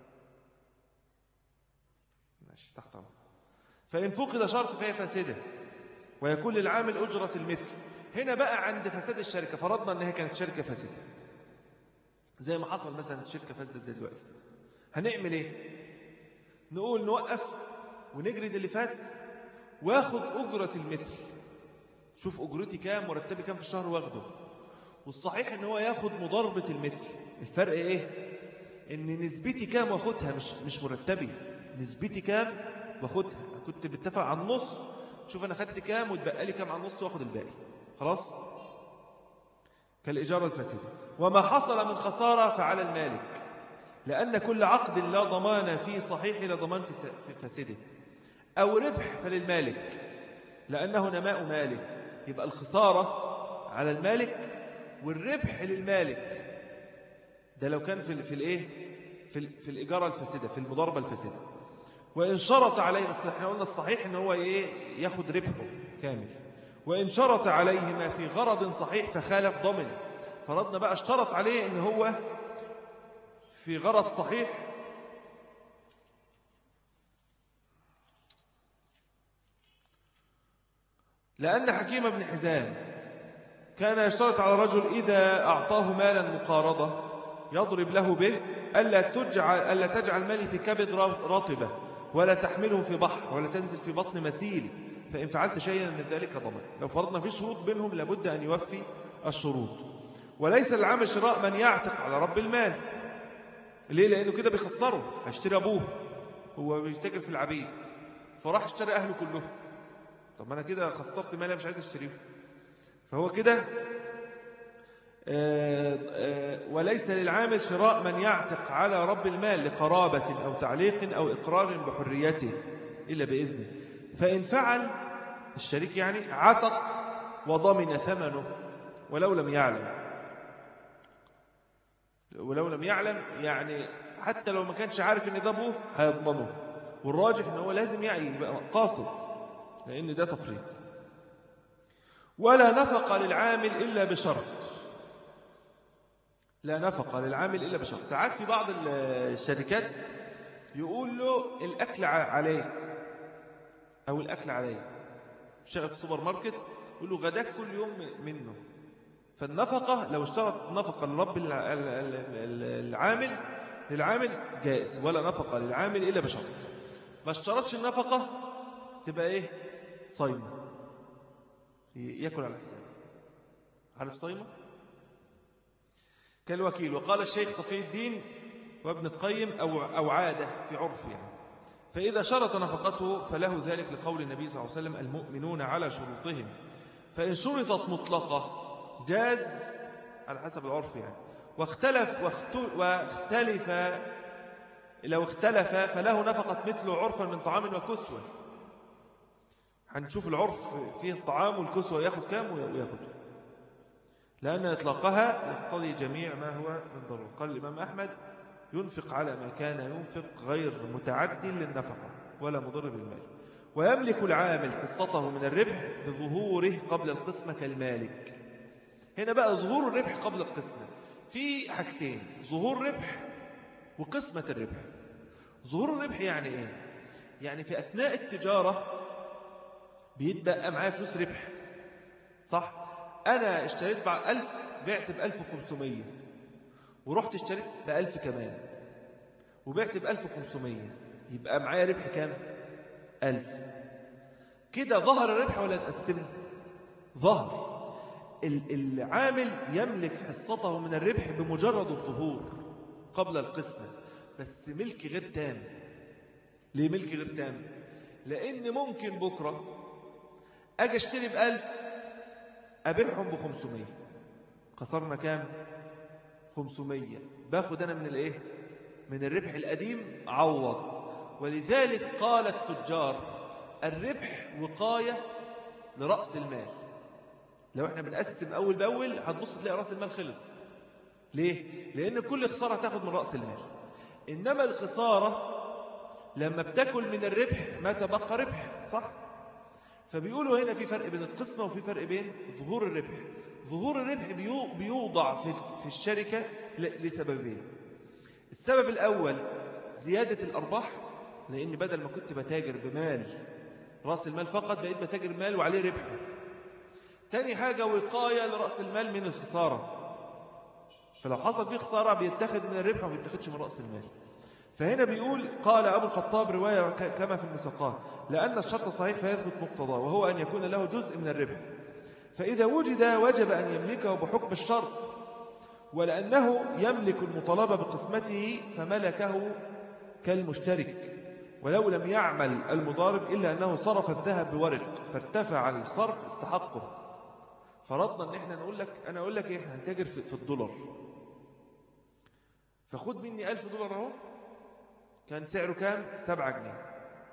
ماشي تحت امر فإن فقد شرط فهي فاسدة ويكون للعامل أجرة المثل هنا بقى عند فساد الشركة فرضنا أنها كانت شركة فاسدة زي ما حصل مثلا شركة فاسدة زي دلوقتي هنعمل إيه نقول نوقف ونجرد اللي فات واخد أجرة المثل شوف أجرتي كام مرتبي كام في الشهر واخده والصحيح ان هو ياخد مضاربة المثل الفرق ايه ان نسبتي كام واخدها مش مش مرتبي نسبتي كام واخدها كنت بتفق على النص شوف أنا خدت كام وتبقى لي كام على النص واخد الباقي خلاص كالإجارة الفاسدة وما حصل من خسارة فعلى المالك لأن كل عقد لا ضمان فيه صحيح لا ضمان في فاسده أو ربح فللمالك لأنه نماء ماله يبقى الخسارة على المالك والربح للمالك ده لو كان في في الايه في في الإجارة الفاسدة في المضاربة الفاسدة وإن شرط عليه بس احنا قلنا الصحيح ان هو ايه ياخد ربحه كامل وإن شرط عليه ما في غرض صحيح فخالف ضمن فرضنا بقى اشترط عليه ان هو في غرض صحيح لأن حكيم بن حزام كان يشترط على الرجل إذا أعطاه مالا مقارضة يضرب له به ألا تجعل, ألا تجعل مالي في كبد رطبة ولا تحمله في بحر ولا تنزل في بطن مسيل فإن فعلت شيئا من ذلك ضمن لو فرضنا في شروط بينهم لابد أن يوفي الشروط وليس العام شراء من يعتق على رب المال ليه لأنه كده بيخسره هيشتري أبوه هو بيشتغل في العبيد فراح اشتري أهله كلهم طب ما أنا كده خسرت مالي مش عايز اشتريه فهو كده آه، آه، وليس للعامل شراء من يعتق على رب المال لقرابة أو تعليق أو إقرار بحريته إلا بإذنه فإن فعل الشريك يعني عتق وضمن ثمنه ولو لم يعلم ولو لم يعلم يعني حتى لو ما كانش عارف ان ده ابوه هيضمنه والراجح ان هو لازم يعي يبقى قاصد لان ده تفريط ولا نفق للعامل الا بشرط لا نفقة للعامل إلا بشرط ساعات في بعض الشركات يقول له الأكل عليك أو الأكل عليك شغل في السوبر ماركت يقول له غداك كل يوم منه فالنفقة لو اشترط نفقة لرب العامل للعامل جائز ولا نفقة للعامل إلا بشرط ما اشترطش النفقة تبقى إيه صيمة يأكل على حساب عارف صيمة كالوكيل وقال الشيخ تقي الدين وابن القيم أو, أو عادة في عرف يعني فإذا شرط نفقته فله ذلك لقول النبي صلى الله عليه وسلم المؤمنون على شروطهم فإن شرطت مطلقة جاز على حسب العرف يعني واختلف واختلف لو اختلف فله نفقة مثل عرفا من طعام وكسوة هنشوف العرف فيه الطعام والكسوة ياخد كام وياخد لأن إطلاقها يقتضي جميع ما هو من ضرر قال الإمام أحمد ينفق على ما كان ينفق غير متعد للنفقة ولا مضر بالمال ويملك العامل حصته من الربح بظهوره قبل القسمة كالمالك هنا بقى ظهور الربح قبل القسمة في حاجتين ظهور ربح وقسمة الربح ظهور الربح يعني إيه؟ يعني في أثناء التجارة بيتبقى معاه فلوس ربح صح؟ أنا اشتريت بعد ألف بعت بألف وخمسمية ورحت اشتريت بألف كمان وبعت بألف وخمسمية يبقى معايا ربح كام ألف كده ظهر الربح ولا اتقسم ظهر العامل يملك حصته من الربح بمجرد الظهور قبل القسمة بس ملك غير تام ليه ملك غير تام لأن ممكن بكرة أجي أشتري بألف أبيعهم بخمسمية خسرنا كام خمسمية باخد أنا من الإيه من الربح القديم عوض ولذلك قال التجار الربح وقاية لرأس المال لو احنا بنقسم أول بأول هتبص تلاقي رأس المال خلص ليه؟ لأن كل خسارة تاخد من رأس المال إنما الخسارة لما بتاكل من الربح ما تبقى ربح صح؟ فبيقولوا هنا في فرق بين القسمة وفي فرق بين ظهور الربح ظهور الربح بيوضع في الشركة لسببين السبب الأول زيادة الأرباح لأن بدل ما كنت بتاجر بمال رأس المال فقط بقيت بتاجر مال وعليه ربح تاني حاجة وقاية لرأس المال من الخسارة فلو حصل فيه خسارة بيتخذ من الربح وما بيتخذش من رأس المال فهنا بيقول قال أبو الخطاب رواية كما في المساقات لأن الشرط صحيح فيثبت مقتضى وهو أن يكون له جزء من الربح فإذا وجد وجب أن يملكه بحكم الشرط ولأنه يملك المطالبة بقسمته فملكه كالمشترك ولو لم يعمل المضارب إلا أنه صرف الذهب بورق فارتفع الصرف استحقه فرضنا أن احنا نقول لك أنا أقول لك إيه احنا هنتاجر في الدولار فخد مني ألف دولار أهو كان سعره كام؟ سبعة جنيه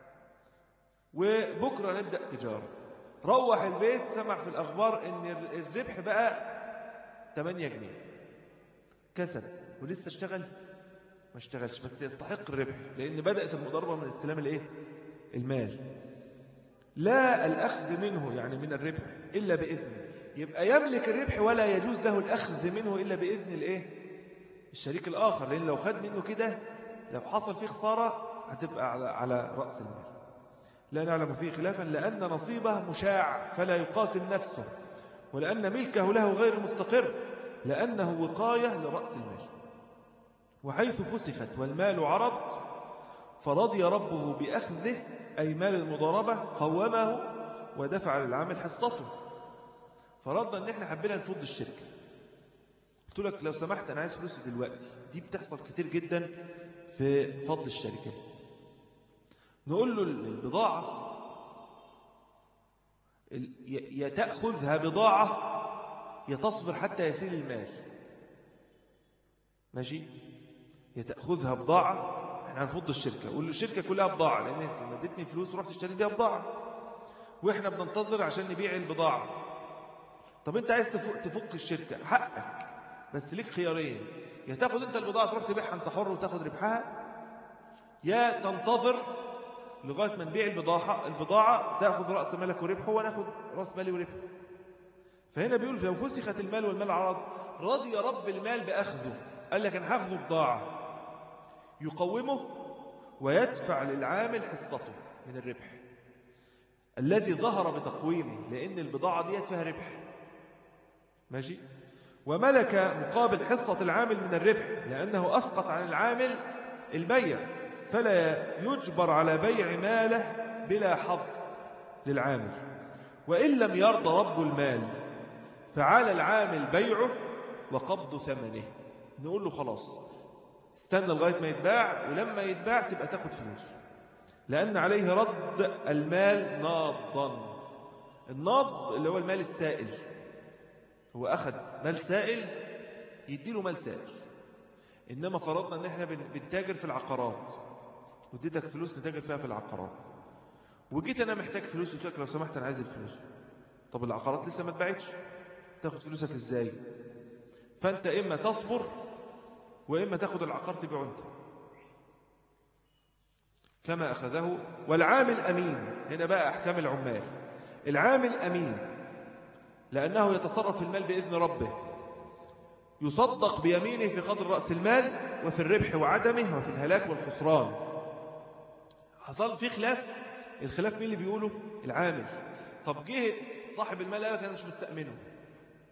وبكرة نبدأ تجارة روح البيت سمع في الأخبار أن الربح بقى 8 جنيه كسب ولسه اشتغل ما اشتغلش بس يستحق الربح لأن بدأت المضاربة من استلام الايه المال لا الأخذ منه يعني من الربح إلا بإذنه يبقى يملك الربح ولا يجوز له الأخذ منه إلا بإذن الايه الشريك الآخر لأن لو خد منه كده لو حصل فيه خسارة هتبقى على على رأس المال لا نعلم فيه خلافا لأن نصيبه مشاع فلا يقاسم نفسه ولأن ملكه له غير مستقر لأنه وقاية لرأس المال وحيث فسخت والمال عرض فرضي ربه بأخذه أي مال المضاربة قومه ودفع للعامل حصته فرضنا أن احنا حبينا نفض الشركة قلت لك لو سمحت أنا عايز فلوسي دلوقتي دي بتحصل كتير جدا في فض الشركات نقول له البضاعة يا تأخذها بضاعة يا تصبر حتى يسيل المال ماشي يا تأخذها بضاعة احنا هنفض الشركة قول له الشركة كلها بضاعة لأن انت لما اديتني فلوس ورحت اشتري بيها بضاعة واحنا بننتظر عشان نبيع البضاعة طب انت عايز تفك, تفك الشركة حقك بس ليك خيارين يا تاخد انت البضاعة تروح تبيعها انت حر وتاخد ربحها يا تنتظر لغاية ما نبيع البضاعة البضاعة تأخذ رأس مالك وربحه وناخذ رأس مالي وربحه فهنا بيقول لو فسخت المال والمال عرض رضي رب المال بأخذه قال لك أنا هاخذه بضاعة يقومه ويدفع للعامل حصته من الربح الذي ظهر بتقويمه لأن البضاعة ديت فيها ربح ماشي وملك مقابل حصة العامل من الربح لأنه أسقط عن العامل البيع فلا يجبر على بيع ماله بلا حظ للعامل وإن لم يرضى رب المال فعلى العامل بيعه وقبض ثمنه نقول له خلاص استنى لغاية ما يتباع ولما يتباع تبقى تاخد فلوس لأن عليه رد المال ناضا الناض اللي هو المال السائل هو أخذ مال سائل يديله مال سائل إنما فرضنا أن احنا بنتاجر في العقارات وديتك فلوس نتاجر فيها في العقارات وجيت أنا محتاج فلوس وقلت لك لو سمحت أنا عايز الفلوس طب العقارات لسه ما اتباعتش تاخد فلوسك إزاي فأنت إما تصبر وإما تاخد العقار تبيعه أنت كما أخذه والعامل أمين هنا بقى أحكام العمال العامل أمين لأنه يتصرف في المال بإذن ربه يصدق بيمينه في قدر رأس المال وفي الربح وعدمه وفي الهلاك والخسران حصل في خلاف الخلاف مين اللي بيقوله العامل طب جه صاحب المال قال لك أنا مش مستأمنه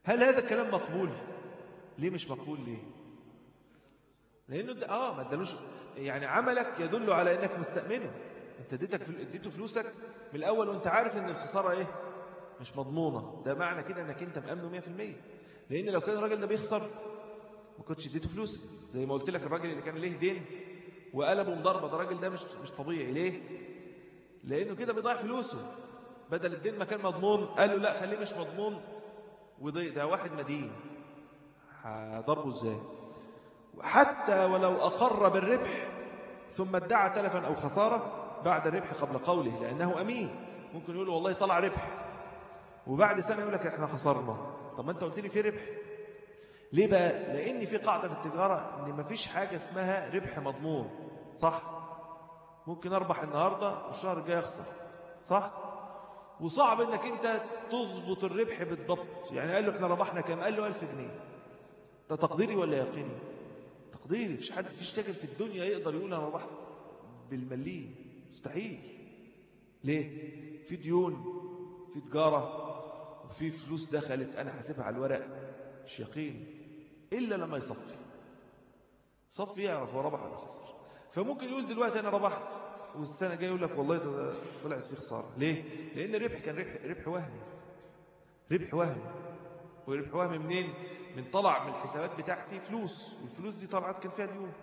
هل هذا الكلام مقبول ليه مش مقبول ليه لانه ده اه ما ادالوش يعني عملك يدل على انك مستأمنه انت اديتك اديته فلوسك من الاول وانت عارف ان الخساره ايه مش مضمونه ده معنى كده انك انت مأمنه 100% لان لو كان الراجل ده بيخسر ما كنتش اديته فلوسك زي ما قلت لك الراجل اللي كان ليه دين وقلبه مضاربه ده الراجل ده مش مش طبيعي ليه لانه كده بيضيع فلوسه بدل الدين ما كان مضمون قال له لا خليه مش مضمون وضيع ده واحد مدين هضربه ازاي حتى ولو أقر بالربح ثم ادعى تلفا أو خسارة بعد الربح قبل قوله لأنه أمين ممكن يقول والله طلع ربح وبعد سنة يقول لك احنا خسرنا طب ما انت قلت لي في ربح ليه بقى لأن في قاعدة في التجارة ان مفيش حاجة اسمها ربح مضمون صح ممكن أربح النهاردة والشهر الجاي أخسر صح وصعب انك انت تضبط الربح بالضبط يعني قال له احنا ربحنا كام قال له ألف جنيه ده تقديري ولا يقيني تقديري مفيش حد فيش تاجر في الدنيا يقدر يقول انا ربحت بالمليين مستحيل ليه في ديون في تجاره وفي فلوس دخلت انا حاسبها على الورق مش يقيني الا لما يصفي صفي يعرف هو ربح ولا خسر فممكن يقول دلوقتي انا ربحت والسنه الجايه يقول لك والله ده طلعت في خساره ليه لان الربح كان ربح ربح وهمي ربح وهمي وربح وهمي منين من طلع من الحسابات بتاعتي فلوس والفلوس دي طلعت كان فيها ديون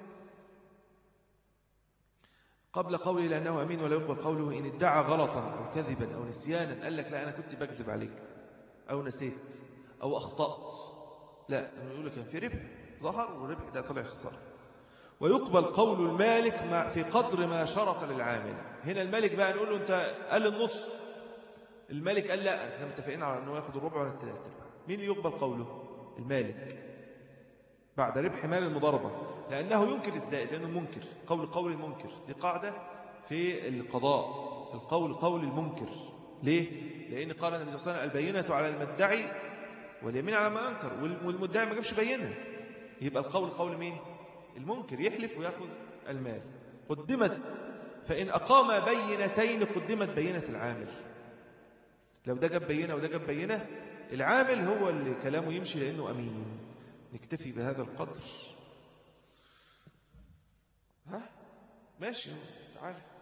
قبل قوله لأنه أمين ولا يقبل قوله إن ادعى غلطا أو كذبا أو نسيانا قال لك لا أنا كنت بكذب عليك أو نسيت أو أخطأت لا يقول لك كان في ربح ظهر والربح ده طلع خسارة ويقبل قول المالك في قدر ما شرط للعامل هنا المالك بقى نقول له أنت قال النص المالك قال لا احنا متفقين على أنه ياخد الربع ولا الثلاث مين يقبل قوله المالك بعد ربح مال المضاربة لأنه ينكر الزائد لأنه منكر قول قول المنكر دي قاعدة في القضاء القول قول المنكر ليه؟ لأن قال النبي صلى الله عليه وسلم البينة على المدعي واليمين على ما أنكر والمدعي ما جابش بينة يبقى القول قول مين؟ المنكر يحلف ويأخذ المال قدمت فإن أقام بينتين قدمت بينة العامل لو ده جاب بينة وده جاب بينة العامل هو اللي كلامه يمشي لأنه أمين نكتفي بهذا القدر ها ماشي تعال